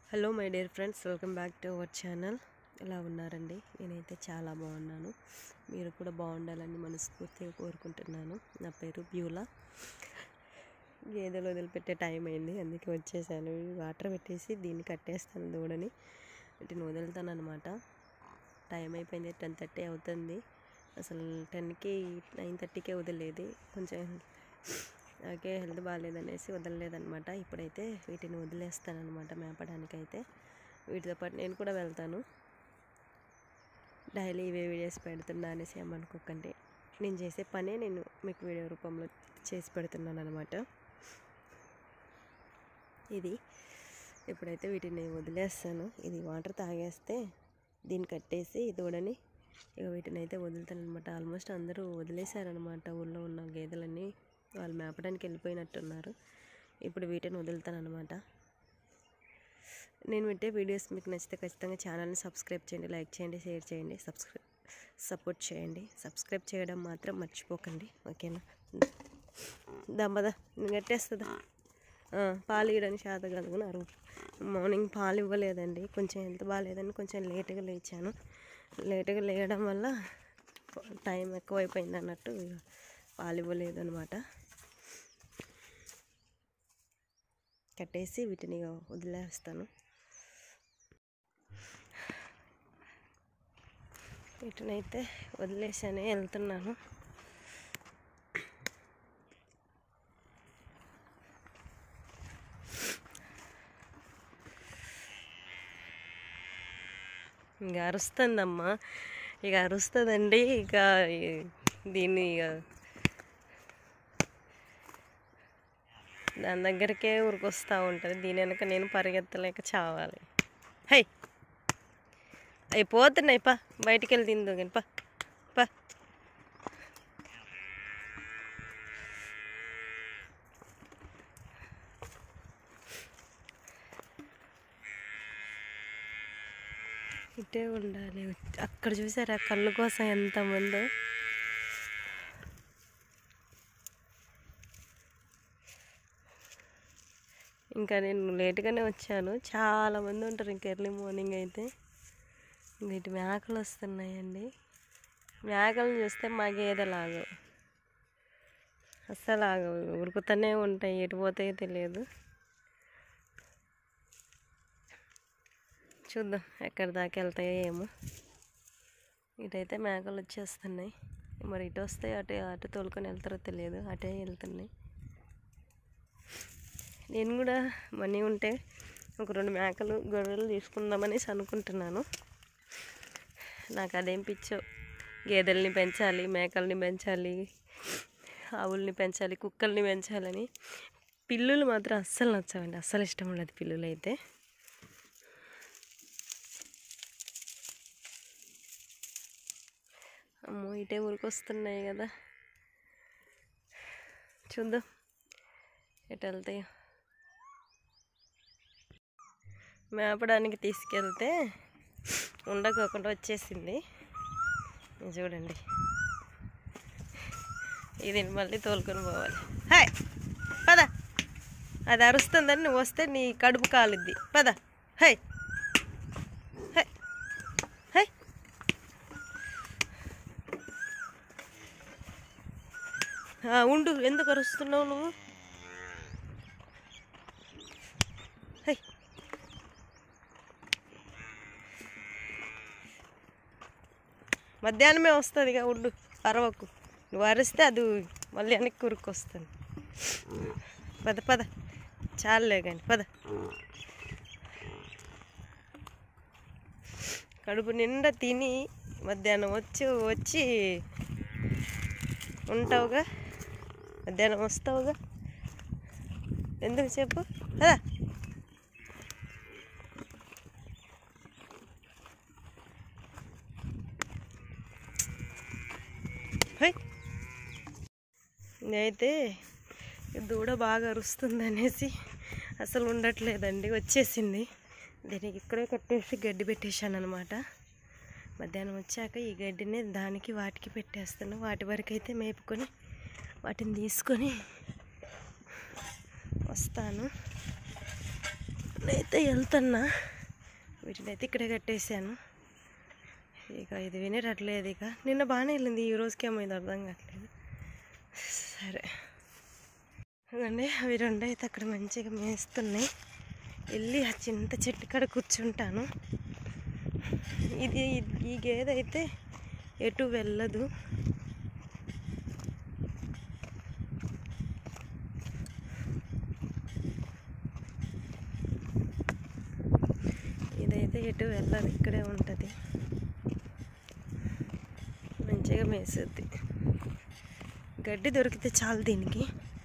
hello my dear friends welcome back to our channel ఎలా ఉన్నారండి నేనైతే చాలా బాగున్నాను మీరు కూడా బాగుండాలని మనస్ఫూర్తిగా కోరుకుంటున్నాను నా పేరు బ్యూలా గేదెలు వదిలిపెట్టే టైం అయింది అందుకే వచ్చేసాను వాటర్ పెట్టేసి దీన్ని కట్టేస్తాను దూడని వీటిని వదులుతాను అనమాట టైం అయిపోయింది టెన్ థర్టీ అవుతుంది అసలు టెన్కి నైన్ థర్టీకే వదిలేది కొంచెం నాకే హెల్త్ బాగాలేదనేసి వదలలేదనమాట ఇప్పుడైతే వీటిని వదిలేస్తానమాట మేపడానికి అయితే వీటితో పాటు నేను కూడా వెళ్తాను డైలీ ఇవే వీడియోస్ పెడుతున్నా అనేసి ఏమనుకోకండి నేను చేసే పనే నేను మీకు వీడియో రూపంలో చేసి పెడుతున్నాను అనమాట ఇది ఇప్పుడైతే వీటిని వదిలేస్తాను ఇది వాటర్ తాగేస్తే దీన్ని కట్టేసి దూడని ఇక వీటిని అయితే వదులుతాను అనమాట ఆల్మోస్ట్ అందరూ వదిలేశారనమాట ఊళ్ళో ఉన్న గేదెలన్నీ వాళ్ళు మేపడానికి వెళ్ళిపోయినట్టున్నారు ఇప్పుడు వీటిని వదులుతాను అనమాట నేను పెట్టే వీడియోస్ మీకు నచ్చితే ఖచ్చితంగా ఛానల్ని సబ్స్క్రైబ్ చేయండి లైక్ చేయండి షేర్ చేయండి సబ్స్క్రైబ్ సపోర్ట్ చేయండి సబ్స్క్రైబ్ చేయడం మాత్రం మర్చిపోకండి ఓకేనా దమ్మదా నేను కట్టేస్తుందా ఆ, పాలు ఇవ్వడానికి శాత కలుగున్నారు మార్నింగ్ పాలు ఇవ్వలేదండి కొంచెం హెల్త్ బాగాలేదని కొంచెం లేట్గా లేచాను లేట్గా లేయడం వల్ల టైం ఎక్కువైపోయింది అన్నట్టు ఇక పాలు ఇవ్వలేదు అనమాట కట్టేసి వీటిని ఇక వదిలేస్తాను వీటినైతే వదిలేసానే వెళ్తున్నాను ఇంకా అరుస్తుందమ్మా ఇక అరుస్తుందండి ఇక ఈ- దీన్ని ఇక దాని దగ్గరికే ఊరికొస్తూ ఉంటుంది దీని వెనక నేను పరిగెత్తలేక చావాలి హై అవి పోతున్నాయి పా బయటికి వెళ్ళి తిందు కానీ పా పా ఇటే ఉండాలి అక్కడ చూసారా కళ్ళు కోసం ఎంతమందో ఇంకా నేను లేట్గానే వచ్చాను చాలా మంది ఉంటారు ఇంకా ఎర్లీ మార్నింగ్ అయితే వీటి మేకలు వస్తున్నాయండి మేకలను చూస్తే మా గేదెలాగు అస్సలు ఆగవు ఉరుకుతూనే ఉంటాయి ఎటు పోతాయో తెలియదు చూద్దాం ఎక్కడి దాకా వెళ్తాయో ఏమో ఇటైతే మేకలు వచ్చేస్తున్నాయి మరి ఇటు వస్తే అటు అటు తోలుకొని వెళ్తారో తెలియదు అటే వెళ్తున్నాయి నేను కూడా మనీ ఉంటే ఒక రెండు మేకలు గొర్రెలు తీసుకుందామనేసి అనుకుంటున్నాను నాకు అదేం పిచ్చో గేదెల్ని పెంచాలి మేకల్ని పెంచాలి ఆవుల్ని పెంచాలి కుక్కల్ని పెంచాలని పిల్లులు మాత్రం అస్సలు నచ్చవండి అస్సలు ఇష్టం ఉండదు పిల్లులు అయితే అమ్మో ఇటే ఊరికొస్తున్నాయి కదా చూద్దాం ఎటు వెళ్తాయో మేపడానికి తీసుకెళ్తే ఉండకోకుండా వచ్చేసింది ఇది చూడండి ఇది మళ్ళీ తోలుకొని పోవాలి హాయ్ పద అది అరుస్తుందని నువ్వు వస్తే నీ కడుపు కాలుద్ది పద హై హై హై ఆ, ఉండు ఎందుకు అరుస్తున్నావు నువ్వు హై మధ్యాహ్నమే వస్తుంది ఇక ఉండు అరవకు నువ్వు అరిస్తే అది మళ్ళీ వెనక్కి ఉరుక్కొస్తుంది పద పద చాలులే కానీ పద కడుపు నిండా తిని మధ్యాహ్నం వచ్చి వచ్చి ఉంటావుగా మధ్యాహ్నం వస్తావుగా ఎందుకు చెప్పు కదా హై నేనైతే ఈ దూడ బాగా అరుస్తుంది అనేసి అసలు ఉండట్లేదండి వచ్చేసింది దీనికి ఇక్కడే కట్టేసి గడ్డి పెట్టేశాను అనమాట మధ్యాహ్నం వచ్చాక ఈ గడ్డిని దానికి వాటికి పెట్టేస్తాను వాటి వరకు అయితే మేపుకొని వాటిని తీసుకొని వస్తాను నేనైతే వెళ్తున్నా వీటినైతే ఇక్కడే కట్టేశాను ఇక ఇది వినేటట్లేదు ఇక నిన్న బాగానే వెళ్ళింది ఈ రోజుకి ఏమైంది అర్థం కావట్లేదు సరే అదండి అవి రెండు అయితే అక్కడ మంచిగా మేస్తున్నాయి వెళ్ళి ఆ చింత చెట్టు కాడ కూర్చుంటాను ఇది ఈ గేదె అయితే ఎటు వెళ్ళదు ఇదైతే ఎటు వెళ్ళదు ఇక్కడే ఉంటుంది మంచిగా మేసుద్ది గడ్డి దొరికితే చాలు దీనికి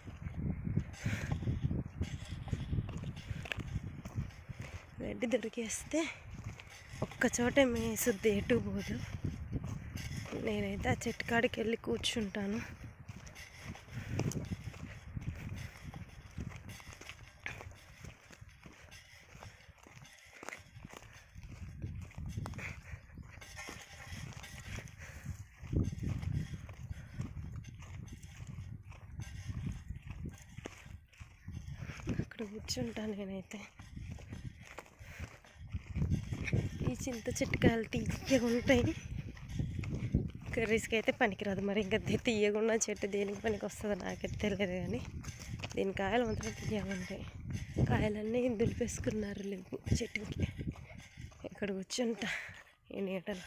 గడ్డి దొరికేస్తే ఒక్క చోటే మేసుద్ది ఎటు పోదు నేనైతే ఆ చెట్టు కాడికి వెళ్ళి కూర్చుంటాను అక్కడ కూర్చుంటాను నేనైతే ఈ చింత చిట్కాయలు తీయగా ఉంటాయి కర్రీస్కి అయితే పనికిరాదు మరి ఇంకా ది- తీయగున్న చెట్టు దేనికి పనికి వస్తుందో నాకైతే తెలియదు కానీ దీని కాయలు మాత్రం తీయగా ఉంటాయి కాయలన్నీ దులిపేసుకున్నారు లేవు చెట్టుకి ఇక్కడ కూర్చుంటా ఈ నీటలో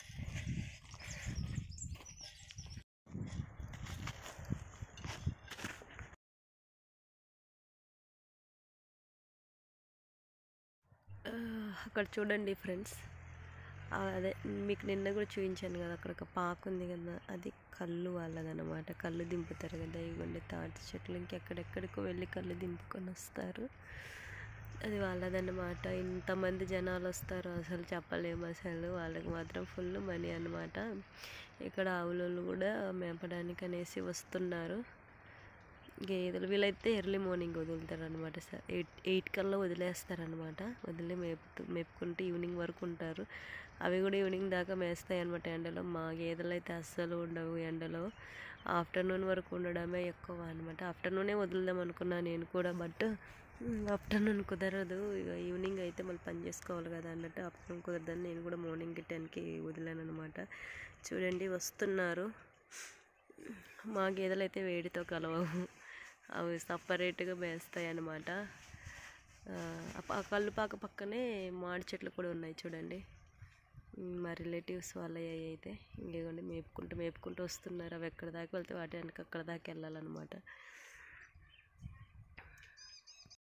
ఆ, అక్కడ చూడండి ఫ్రెండ్స్ ఆ, అదే మీకు నిన్న కూడా చూపించాను కదా అక్కడ ఒక పాకు ఉంది కదా అది కళ్ళు వాళ్ళదన్నమాట కళ్ళు దింపుతారు కదా ఇవ్వండి తాటి చెట్లు ఇంకెక్కడెక్కడికో వెళ్ళి కళ్ళు దింపుకొని వస్తారు అది వాళ్ళదన్నమాట ఇంతమంది జనాలు వస్తారు అసలు చెప్పలేము అసలు వాళ్ళకి మాత్రం ఫుల్ మనీ అన్నమాట ఇక్కడ ఆవులను కూడా మేపడానికి అనేసి వస్తున్నారు గేదెలు వీళ్ళైతే ఎర్లీ మార్నింగ్ వదులుతారు అనమాట సార్ ఎయిట్ ఎయిట్ కల్లా వదిలేస్తారనమాట వదిలి మేపుతూ మేపుకుంటూ ఈవినింగ్ వరకు ఉంటారు అవి కూడా ఈవినింగ్ దాకా మేస్తాయి అనమాట ఎండలో మా గేదెలు అయితే అస్సలు ఉండవు ఎండలో ఆఫ్టర్నూన్ వరకు ఉండడమే ఎక్కువ అనమాట ఆఫ్టర్నూనే వదులుదాం అనుకున్నా నేను కూడా బట్ ఆఫ్టర్నూన్ కుదరదు ఇక ఈవినింగ్ అయితే మళ్ళీ పని చేసుకోవాలి కదా అన్నట్టు ఆఫ్టర్నూన్ కుదరదని నేను కూడా మార్నింగ్ టెన్కి వదిలాను అనమాట చూడండి వస్తున్నారు మా గేదెలు అయితే వేడితో కలవవు అవి సపరేట్గా మేస్తాయి అన్నమాట ఆ, ఆ కళ్ళు పాక పక్కనే మామిడి చెట్లు కూడా ఉన్నాయి చూడండి ఉమ్, మా రిలేటివ్స్ వాళ్ళవి అయితే ఇంకేగోండి మేపుకుంటూ మేపుకుంటూ వస్తున్నారు అవి ఎక్కడ దాకా వెళ్తే వాటి వెనక అక్కడ దాకా వెళ్ళాలన్నమాట